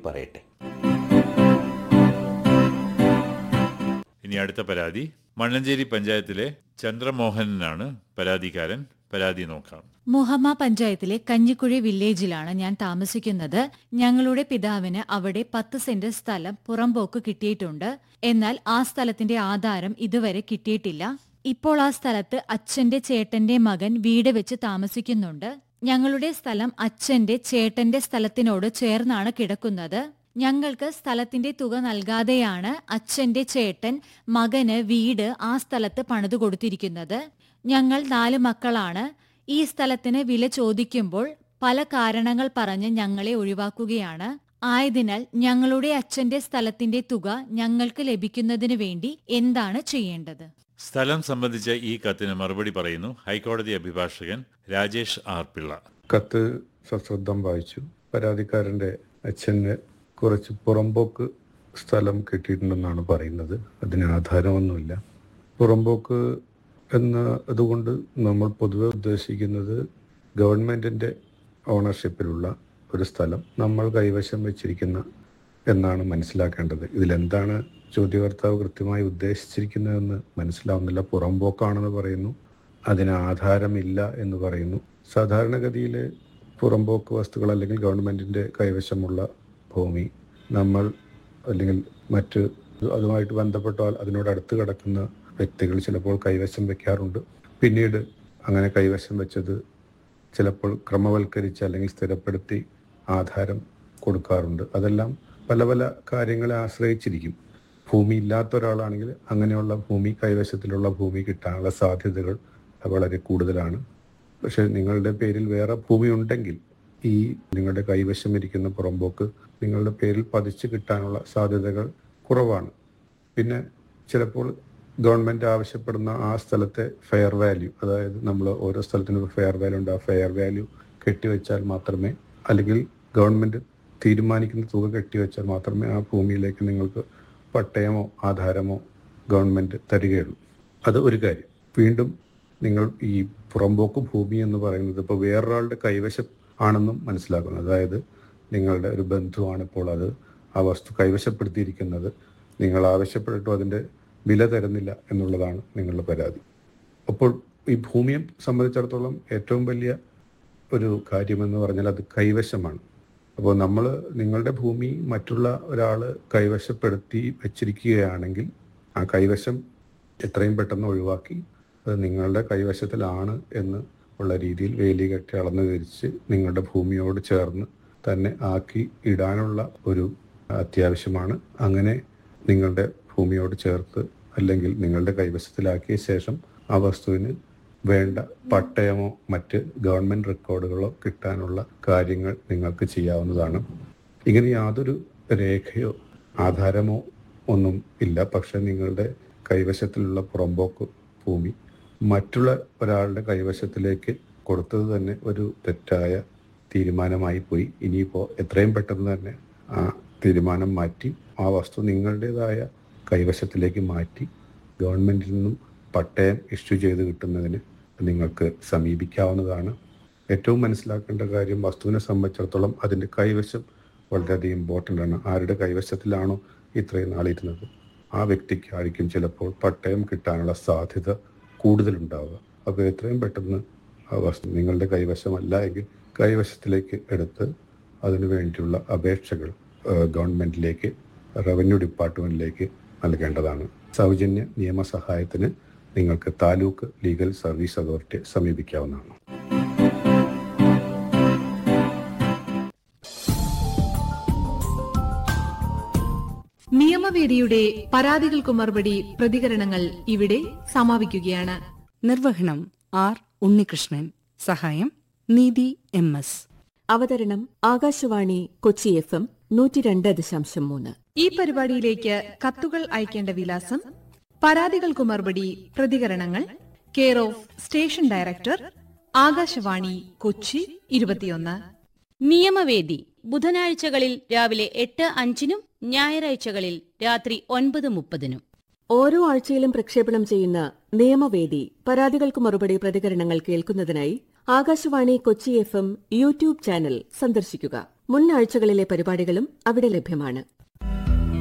പറയട്ടെ ഇനി അടുത്ത പരാതി മണ്ണഞ്ചേരി പഞ്ചായത്തിലെ ചന്ദ്രമോഹനനാണ് പരാതിക്കാരൻ പരാതി നോക്കാം മുഹമ്മ പഞ്ചായത്തിലെ കഞ്ഞിക്കുഴി വില്ലേജിലാണ് ഞാൻ താമസിക്കുന്നത് ഞങ്ങളുടെ പിതാവിന് അവിടെ പത്ത് സെന്റ് സ്ഥലം പുറമ്പോക്ക് കിട്ടിയിട്ടുണ്ട് എന്നാൽ ആ സ്ഥലത്തിന്റെ ആധാരം ഇതുവരെ കിട്ടിയിട്ടില്ല ഇപ്പോൾ ആ സ്ഥലത്ത് അച്ഛന്റെ ചേട്ടന്റെ മകൻ വീട് വെച്ച് താമസിക്കുന്നുണ്ട് ഞങ്ങളുടെ സ്ഥലം അച്ഛന്റെ ചേട്ടന്റെ സ്ഥലത്തിനോട് ചേർന്നാണ് കിടക്കുന്നത് ഞങ്ങൾക്ക് സ്ഥലത്തിന്റെ തുക നൽകാതെയാണ് അച്ഛന്റെ ചേട്ടൻ മകന് വീട് ആ സ്ഥലത്ത് പണിതു കൊടുത്തിരിക്കുന്നത് ഞങ്ങൾ നാല് മക്കളാണ് ഈ സ്ഥലത്തിന് വില ചോദിക്കുമ്പോൾ പല കാരണങ്ങൾ പറഞ്ഞ് ഞങ്ങളെ ഒഴിവാക്കുകയാണ് ആയതിനാൽ ഞങ്ങളുടെ അച്ഛന്റെ സ്ഥലത്തിന്റെ തുക ഞങ്ങൾക്ക് ലഭിക്കുന്നതിനു വേണ്ടി എന്താണ് ചെയ്യേണ്ടത് സ്ഥലം സംബന്ധിച്ച ഈ കത്തിന് മറുപടി പറയുന്നു ഹൈക്കോടതി അഭിഭാഷകൻ രാജേഷ് ആർ പിള്ള കത്ത് സശ്രദ്ധം വായിച്ചു പരാതിക്കാരൻ്റെ അച്ഛന് കുറച്ച് പുറമ്പോക്ക് സ്ഥലം കിട്ടിയിട്ടുണ്ടെന്നാണ് പറയുന്നത് അതിന് ആധാരമൊന്നുമില്ല പുറമ്പോക്ക് എന്ന അതുകൊണ്ട് നമ്മൾ പൊതുവെ ഉദ്ദേശിക്കുന്നത് ഗവൺമെൻറ്റിൻ്റെ ഓണർഷിപ്പിലുള്ള ഒരു സ്ഥലം നമ്മൾ കൈവശം വെച്ചിരിക്കുന്ന എന്നാണ് മനസ്സിലാക്കേണ്ടത് ഇതിലെന്താണ് ചോദ്യകർത്താവ് കൃത്യമായി ഉദ്ദേശിച്ചിരിക്കുന്നതെന്ന് മനസ്സിലാവുന്നില്ല പുറമ്പോക്കാണെന്ന് പറയുന്നു അതിന് ആധാരമില്ല എന്ന് പറയുന്നു സാധാരണഗതിയിൽ പുറമ്പോക്ക് വസ്തുക്കൾ അല്ലെങ്കിൽ ഗവൺമെൻറ്റിൻ്റെ കൈവശമുള്ള ഭൂമി നമ്മൾ അല്ലെങ്കിൽ മറ്റ് അതുമായിട്ട് ബന്ധപ്പെട്ട അതിനോട് അടുത്ത് കിടക്കുന്ന വ്യക്തികൾ ചിലപ്പോൾ കൈവശം വെക്കാറുണ്ട് പിന്നീട് അങ്ങനെ കൈവശം വെച്ചത് ചിലപ്പോൾ ക്രമവൽക്കരിച്ച് അല്ലെങ്കിൽ സ്ഥിരപ്പെടുത്തി ആധാരം കൊടുക്കാറുണ്ട് അതെല്ലാം പല പല കാര്യങ്ങളെ ആശ്രയിച്ചിരിക്കും ഭൂമി ഇല്ലാത്ത ഒരാളാണെങ്കിൽ അങ്ങനെയുള്ള ഭൂമി കൈവശത്തിലുള്ള ഭൂമി കിട്ടാനുള്ള സാധ്യതകൾ വളരെ കൂടുതലാണ് പക്ഷേ നിങ്ങളുടെ പേരിൽ വേറെ ഭൂമി ഉണ്ടെങ്കിൽ ഈ നിങ്ങളുടെ കൈവശം ഇരിക്കുന്ന പുറമ്പോക്ക് നിങ്ങളുടെ പേരിൽ പതിച്ച് കിട്ടാനുള്ള സാധ്യതകൾ കുറവാണ് പിന്നെ ചിലപ്പോൾ ഗവൺമെൻറ് ആവശ്യപ്പെടുന്ന ആ സ്ഥലത്തെ ഫെയർ വാല്യൂ അതായത് നമ്മൾ ഓരോ സ്ഥലത്തിനും ഫെയർ വാല്യൂ ഉണ്ട് ആ ഫെയർ വാല്യൂ കെട്ടിവെച്ചാൽ മാത്രമേ അല്ലെങ്കിൽ ഗവൺമെൻറ് തീരുമാനിക്കുന്ന തുക കെട്ടിവെച്ചാൽ മാത്രമേ ആ ഭൂമിയിലേക്ക് നിങ്ങൾക്ക് പട്ടയമോ ആധാരമോ ഗവൺമെൻറ് തരികയുള്ളൂ അത് ഒരു കാര്യം വീണ്ടും നിങ്ങൾ ഈ പുറമ്പോക്ക് ഭൂമി എന്ന് പറയുന്നത് ഇപ്പോൾ വേറൊരാളുടെ കൈവശം ആണെന്നും മനസ്സിലാക്കുന്നു അതായത് നിങ്ങളുടെ ഒരു ബന്ധുവാണ് ഇപ്പോൾ അത് ആ വസ്തു കൈവശപ്പെടുത്തിയിരിക്കുന്നത് നിങ്ങൾ ആവശ്യപ്പെട്ടിട്ടും അതിൻ്റെ വില തരുന്നില്ല എന്നുള്ളതാണ് നിങ്ങളുടെ പരാതി അപ്പോൾ ഈ ഭൂമിയെ സംബന്ധിച്ചിടത്തോളം ഏറ്റവും വലിയ ഒരു കാര്യമെന്ന് പറഞ്ഞാൽ അത് കൈവശമാണ് അപ്പോൾ നമ്മൾ നിങ്ങളുടെ ഭൂമി മറ്റുള്ള ഒരാൾ കൈവശപ്പെടുത്തി വെച്ചിരിക്കുകയാണെങ്കിൽ ആ കൈവശം എത്രയും പെട്ടെന്ന് ഒഴിവാക്കി അത് നിങ്ങളുടെ കൈവശത്തിലാണ് എന്ന് ഉള്ള രീതിയിൽ വേലി കെട്ടി അളന്നു തിരിച്ച് നിങ്ങളുടെ ഭൂമിയോട് ചേർന്ന് തന്നെ ആക്കി ഇടാനുള്ള ഒരു അത്യാവശ്യമാണ് അങ്ങനെ നിങ്ങളുടെ ഭൂമിയോട് ചേർത്ത് അല്ലെങ്കിൽ നിങ്ങളുടെ കൈവശത്തിലാക്കിയ ശേഷം ആ വസ്തുവിന് വേണ്ട പട്ടയമോ മറ്റ് ഗവൺമെന്റ് റെക്കോർഡുകളോ കിട്ടാനുള്ള കാര്യങ്ങൾ നിങ്ങൾക്ക് ചെയ്യാവുന്നതാണ് ഇങ്ങനെ യാതൊരു രേഖയോ ആധാരമോ ഒന്നും ഇല്ല പക്ഷെ നിങ്ങളുടെ കൈവശത്തിലുള്ള പുറമ്പോക്ക് ഭൂമി മറ്റുള്ള ഒരാളുടെ കൈവശത്തിലേക്ക് കൊടുത്തത് തന്നെ ഒരു തെറ്റായ തീരുമാനമായി പോയി ഇനിയിപ്പോൾ എത്രയും പെട്ടെന്ന് തന്നെ ആ തീരുമാനം മാറ്റി ആ വസ്തു നിങ്ങളുടേതായ കൈവശത്തിലേക്ക് മാറ്റി ഗവൺമെന്റിൽ നിന്നും പട്ടയം ഇഷ്യൂ ചെയ്ത് കിട്ടുന്നതിന് നിങ്ങൾക്ക് സമീപിക്കാവുന്നതാണ് ഏറ്റവും മനസ്സിലാക്കേണ്ട കാര്യം വസ്തുവിനെ സംബന്ധിച്ചിടത്തോളം അതിൻ്റെ കൈവശം വളരെയധികം ഇമ്പോർട്ടൻ്റ് ആണ് ആരുടെ കൈവശത്തിലാണോ ഇത്രയും നാളിരുന്നത് ആ വ്യക്തിക്കായിരിക്കും ചിലപ്പോൾ പട്ടയം കിട്ടാനുള്ള സാധ്യത കൂടുതലുണ്ടാവുക അപ്പോൾ എത്രയും പെട്ടെന്ന് ആ വസ്തു നിങ്ങളുടെ കൈവശമല്ല എങ്കിൽ കൈവശത്തിലേക്ക് എടുത്ത് അതിനു വേണ്ടിയുള്ള അപേക്ഷകൾ ഏഹ്, ഗവൺമെന്റിലേക്ക് റവന്യൂ ഡിപ്പാർട്ട്മെന്റിലേക്ക് നൽകേണ്ടതാണ് സൗജന്യ നിയമസഹായത്തിന് നിങ്ങൾക്ക് താലൂക്ക് ലീഗൽ സർവീസ് അതോറിറ്റിയെ സമീപിക്കാവുന്നതാണ് നിയമവേദിയുടെ പരാതികൾക്ക് മറുപടി പ്രതികരണങ്ങൾ ഇവിടെ സമാപിക്കുകയാണ് നിർവഹണം ആർ ഉണ്ണികൃഷ്ണൻ സഹായം നീതി എം എസ് അവതരണം ആകാശവാണി കൊച്ചി എഫ് എം നൂറ്റി രണ്ട് ദശാംശം മൂന്ന് ഈ പരിപാടിയിലേക്ക് കത്തുകൾ അയക്കേണ്ട വിലാസം പരാതികൾക്ക് മറുപടി പ്രതികരണങ്ങൾ care of station director Akashvani Kochi ഇരുപത്തിയൊന്ന് നിയമവേദി ബുധനാഴ്ചകളിൽ രാവിലെ എട്ട് അഞ്ചിനും ഞായറാഴ്ചകളിൽ രാത്രി ഒൻപത് മുപ്പതിനും ഓരോ ആഴ്ചയിലും പ്രക്ഷേപണം ചെയ്യുന്ന നിയമവേദി പരാതികൾക്ക് മറുപടി പ്രതികരണങ്ങൾ കേൾക്കുന്നതിനായി Akashvani Kochi F M YouTube channel സന്ദർശിക്കുക മുൻ ആഴ്ചകളിലെ പരിപാടികളും അവിടെ ലഭ്യമാണ്